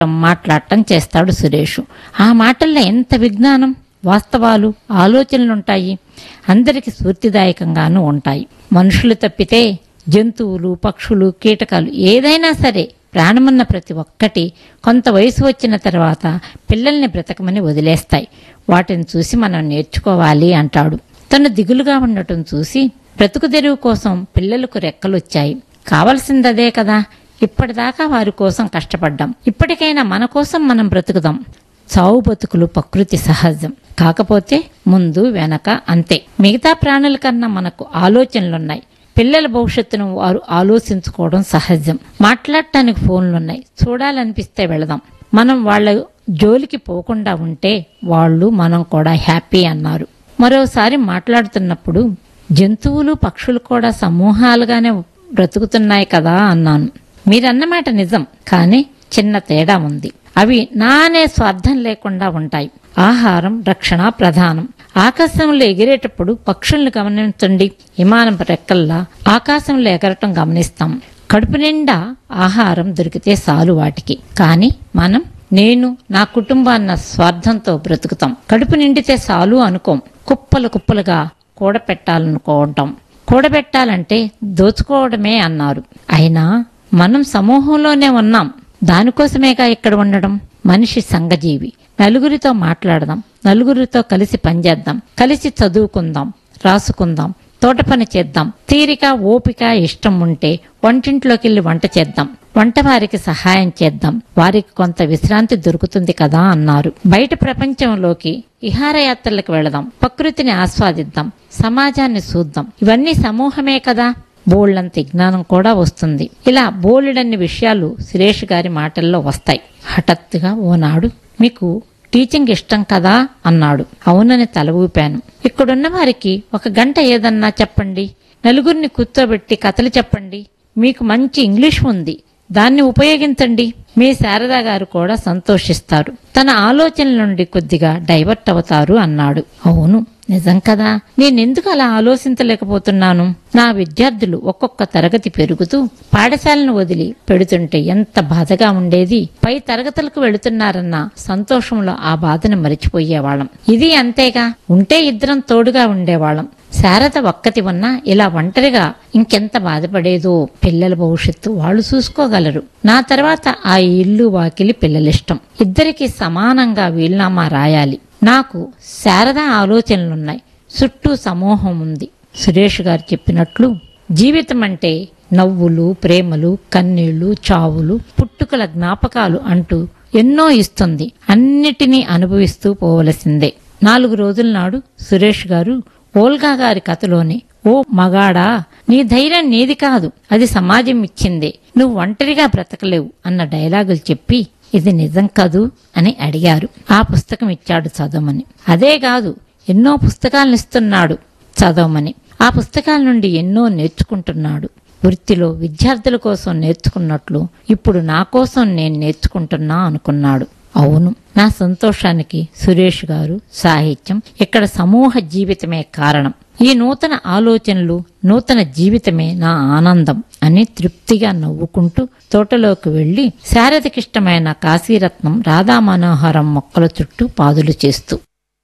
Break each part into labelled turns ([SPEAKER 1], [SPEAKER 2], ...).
[SPEAKER 1] మాట్లాడటం చేస్తాడు సురేష్ ఆ మాటల్లో ఎంత విజ్ఞానం వాస్తవాలు ఆలోచనలుంటాయి అందరికి స్ఫూర్తిదాయకంగానూ ఉంటాయి మనుషులు తప్పితే జంతువులు పక్షులు కీటకాలు ఏదైనా సరే ప్రాణమున్న ప్రతి ఒక్కటి కొంత వయసు వచ్చిన తర్వాత పిల్లల్ని బ్రతకమని వదిలేస్తాయి వాటిని చూసి మనం నేర్చుకోవాలి అంటాడు తను దిగులుగా ఉండటం చూసి బ్రతుకు తెరువు కోసం పిల్లలకు రెక్కలొచ్చాయి కావలసిందదే కదా ఇప్పటిదాకా వారి కోసం కష్టపడ్డాం ఇప్పటికైనా మన కోసం మనం బ్రతుకుదాం చావు బతుకులు ప్రకృతి సహజం కాకపోతే ముందు వెనక అంతే మిగతా ప్రాణుల కన్నా మనకు ఆలోచనలున్నాయి పిల్లల భవిష్యత్తును వారు ఆలోచించుకోవడం సహజం మాట్లాడటానికి ఫోన్లున్నాయి చూడాలనిపిస్తే వెళదాం మనం వాళ్ళ జోలికి పోకుండా ఉంటే వాళ్ళు మనం కూడా హ్యాపీ అన్నారు మరోసారి మాట్లాడుతున్నప్పుడు జంతువులు పక్షులు కూడా సమూహాలుగానే బ్రతుకుతున్నాయి కదా అన్నాను మీరన్నమాట నిజం కానీ చిన్న తేడా ఉంది అవి నా అనే స్వార్థం లేకుండా ఉంటాయి ఆహారం రక్షణ ప్రధానం ఆకాశంలో ఎగిరేటప్పుడు పక్షుల్ని గమనించండి విమానం రెక్కల్లా ఆకాశంలో ఎగరటం గమనిస్తాం కడుపు నిండా ఆహారం దొరికితే చాలు వాటికి కానీ మనం నేను నా కుటుంబాన్న స్వార్థంతో బ్రతుకుతాం కడుపు నిండితే చాలు అనుకోం కుప్పలు కుప్పలుగా కూడపెట్టాలనుకోవటం కూడబెట్టాలంటే దోచుకోవడమే అన్నారు అయినా మనం సమూహంలోనే ఉన్నాం దానికోసమేగా ఇక్కడ ఉండడం మనిషి సంఘజీవి నలుగురితో మాట్లాడదాం నలుగురితో కలిసి పనిచేద్దాం కలిసి చదువుకుందాం రాసుకుందాం తోట పని చేద్దాం తీరిక ఓపిక ఇష్టం ఉంటే వంటింట్లోకి వెళ్ళి వంట చేద్దాం వంట వారికి సహాయం చేద్దాం వారికి కొంత విశ్రాంతి దొరుకుతుంది కదా అన్నారు బయట ప్రపంచంలోకి విహారయాత్రలకు వెళదాం ప్రకృతిని ఆస్వాదిద్దాం సమాజాన్ని చూద్దాం ఇవన్నీ సమూహమే కదా బోల్డంత జ్ఞానం కూడా వస్తుంది ఇలా బోలెడన్ని విషయాలు సురేష్ గారి మాటల్లో వస్తాయి హఠాత్తుగా ఓనాడు మీకు టీచింగ్ ఇష్టం కదా అన్నాడు అవునని తల ఊపాను ఇక్కడున్న వారికి ఒక గంట ఏదన్నా చెప్పండి నలుగురిని కూర్చోబెట్టి కథలు చెప్పండి మీకు మంచి ఇంగ్లీష్ ఉంది దాన్ని ఉపయోగించండి మీ శారదా గారు కూడా సంతోషిస్తారు తన ఆలోచనల నుండి కొద్దిగా డైవర్ట్ అవుతారు అన్నాడు అవును నిజం కదా నేనెందుకు అలా ఆలోచించలేకపోతున్నాను నా విద్యార్థులు ఒక్కొక్క తరగతి పెరుగుతూ పాఠశాలను వదిలి పెడుతుంటే ఎంత బాధగా ఉండేది పై తరగతులకు వెళుతున్నారన్న సంతోషంలో ఆ బాధను మరిచిపోయేవాళ్ళం ఇది అంతేగా ఉంటే ఇద్దరం తోడుగా ఉండేవాళ్ళం శారద ఒక్కతి ఉన్నా ఇలా ఒంటరిగా ఇంకెంత బాధపడేదో పిల్లల భవిష్యత్తు వాళ్ళు చూసుకోగలరు నా తర్వాత ఆ ఇల్లు వాకిలి పిల్లలిష్టం ఇద్దరికి సమానంగా వీలునామా రాయాలి నాకు శారద ఆలోచనలున్నాయి చుట్టూ సమూహం ఉంది సురేష్ గారు చెప్పినట్లు జీవితం అంటే నవ్వులు ప్రేమలు కన్నీళ్లు చావులు పుట్టుకల జ్ఞాపకాలు అంటూ ఎన్నో ఇస్తుంది అన్నిటినీ అనుభవిస్తూ పోవలసిందే నాలుగు రోజుల నాడు సురేష్ గారు ఓల్గా గారి కథలోని ఓ మగాడా నీ ధైర్యం నీది కాదు అది సమాజం ఇచ్చిందే నువ్వు ఒంటరిగా బ్రతకలేవు అన్న డైలాగులు చెప్పి ఇది నిజం కదూ అని అడిగారు ఆ పుస్తకం ఇచ్చాడు చదవమని అదే కాదు ఎన్నో పుస్తకాలను ఇస్తున్నాడు చదవమని ఆ పుస్తకాల నుండి ఎన్నో నేర్చుకుంటున్నాడు వృత్తిలో విద్యార్థుల కోసం నేర్చుకున్నట్లు ఇప్పుడు నా కోసం నేను నేర్చుకుంటున్నా అనుకున్నాడు అవును నా సంతోషానికి సురేష్ గారు సాహిత్యం ఇక్కడ సమూహ జీవితమే కారణం ఈ నూతన ఆలోచనలు నూతన జీవితమే నా ఆనందం అని తృప్తిగా నవ్వుకుంటూ తోటలోకి వెళ్లి శారదకిష్టమైన కాశీరత్నం రాధా మనోహరం మొక్కల చుట్టూ పాదులు చేస్తూ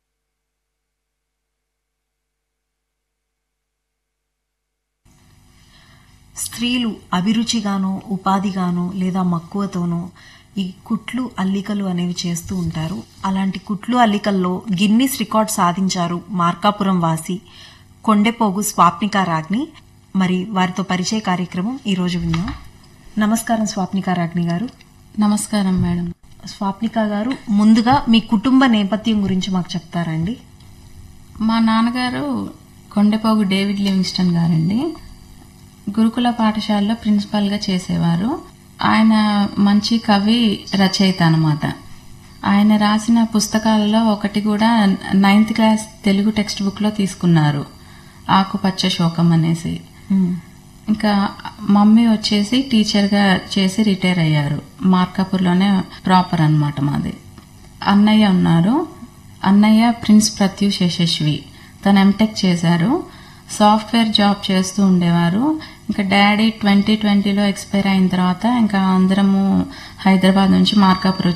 [SPEAKER 2] స్త్రీలు అభిరుచిగానో ఉపాధిగానో లేదా మక్కువతోనో ఈ కుట్లు అల్లికలు అనేవి చేస్తూ ఉంటారు అలాంటి కుట్లు అల్లికల్లో గిన్నిస్ రికార్డ్ సాధించారు మార్కాపురం వాసి కొండెపోగు స్వాప్నికా రాజ్ని మరి వారితో పరిచయ కార్యక్రమం ఈరోజు విన్నాం నమస్కారం స్వాప్నికా రాజ్ని గారు
[SPEAKER 3] నమస్కారం మేడం
[SPEAKER 2] స్వాప్నికా గారు ముందుగా మీ కుటుంబ నేపథ్యం గురించి మాకు చెప్తారండి
[SPEAKER 3] మా నాన్నగారు కొండపోగు డేవిడ్ లివింగ్స్టన్ గారండి గురుకుల పాఠశాలలో ప్రిన్సిపాల్గా చేసేవారు ఆయన మంచి కవి రచయిత అనమాట ఆయన రాసిన పుస్తకాలలో ఒకటి కూడా నైన్త్ క్లాస్ తెలుగు టెక్స్ట్ బుక్లో తీసుకున్నారు ఆకుపచ్చ శోకం అనేసి ఇంకా మమ్మీ వచ్చేసి టీచర్గా చేసి రిటైర్ అయ్యారు మార్కాపూర్లోనే ప్రాపర్ అన్నమాట మాది అన్నయ్య ఉన్నారు అన్నయ్య ప్రిన్స్ ప్రత్యూష్ యశస్వి తను ఎంటెక్ చేశారు సాఫ్ట్వేర్ జాబ్ చేస్తూ ఉండేవారు ఇంకా డాడీ ట్వంటీ ట్వంటీలో ఎక్స్పైర్ అయిన తర్వాత ఇంకా అందరము హైదరాబాద్ నుంచి మార్కాపురం